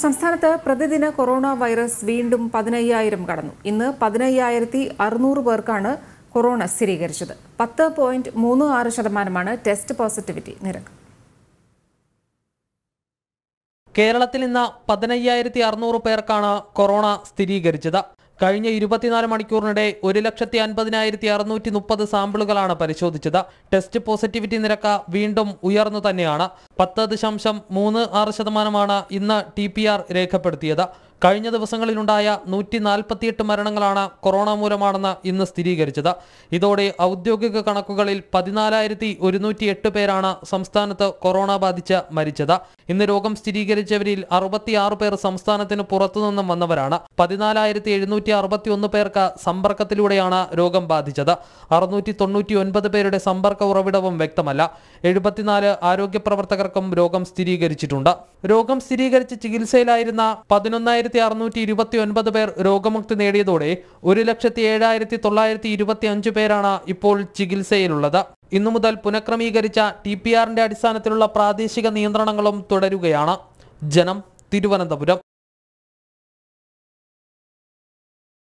സംസ്ഥാനത്ത് പ്രതിദിന corona virus വീണ്ടും പതിനയ്യായിരം കടന്നു ഇന്ന് പതിനയ്യായിരത്തി അറുന്നൂറ് പേർക്കാണ് കൊറോണ സ്ഥിരീകരിച്ചത് പത്ത് പോയിന്റ് മൂന്ന് ആറ് ശതമാനമാണ് ടെസ്റ്റ് പോസിറ്റിവിറ്റി നിരക്ക് കേരളത്തിൽ ഇന്ന് പതിനയ്യായിരത്തി അറുന്നൂറ് പേർക്കാണ് കൊറോണ സ്ഥിരീകരിച്ചത് കഴിഞ്ഞ ഇരുപത്തിനാല് മണിക്കൂറിനിടെ ഒരു ലക്ഷത്തി അൻപതിനായിരത്തി അറുന്നൂറ്റി മുപ്പത് സാമ്പിളുകളാണ് പരിശോധിച്ചത് ടെസ്റ്റ് പോസിറ്റിവിറ്റി നിരക്ക് വീണ്ടും ഉയർന്നു തന്നെയാണ് പത്ത് ദശാംശം മൂന്ന് ആറ് ശതമാനമാണ് ഇന്ന് ടി പി ആർ രേഖപ്പെടുത്തിയത് കഴിഞ്ഞ ദിവസങ്ങളിലുണ്ടായ നൂറ്റി നാൽപ്പത്തിയെട്ട് മരണങ്ങളാണ് കൊറോണ മൂലമാണെന്ന് ഇന്ന് സ്ഥിരീകരിച്ചത് ഇതോടെ ഔദ്യോഗിക കണക്കുകളിൽ പതിനാലായിരത്തി ഒരുന്നൂറ്റി എട്ട് പേരാണ് സംസ്ഥാനത്ത് കൊറോണ ബാധിച്ച് മരിച്ചത് ഇന്ന് രോഗം സ്ഥിരീകരിച്ചവരിൽ അറുപത്തിയാറ് പേർ സംസ്ഥാനത്തിന് പുറത്തുനിന്നും വന്നവരാണ് പതിനാലായിരത്തി എഴുന്നൂറ്റി അറുപത്തി ഒന്ന് പേർക്ക് സമ്പർക്കത്തിലൂടെയാണ് രോഗം ബാധിച്ചത് അറുന്നൂറ്റി തൊണ്ണൂറ്റി ഒൻപത് പേരുടെ സമ്പർക്ക ഉറവിടവും വ്യക്തമല്ല എഴുപത്തിനാല് ആരോഗ്യ പ്രവർത്തകർക്കും രോഗം സ്ഥിരീകരിച്ചിട്ടുണ്ട് രോഗം സ്ഥിരീകരിച്ച് ചികിത്സയിലായിരുന്ന പതിനൊന്നായിരത്തി അറുന്നൂറ്റി ഇരുപത്തി ഒൻപത് പേർ രോഗമുക്തി നേടിയതോടെ ഒരു ലക്ഷത്തി ഏഴായിരത്തി തൊള്ളായിരത്തി ഇരുപത്തി അഞ്ച് പേരാണ് ഇപ്പോൾ ചികിത്സയിലുള്ളത് ഇന്നു മുതൽ പുനഃക്രമീകരിച്ച ടി പി ആറിന്റെ അടിസ്ഥാനത്തിലുള്ള പ്രാദേശിക നിയന്ത്രണങ്ങളും തുടരുകയാണ് ജനം തിരുവനന്തപുരം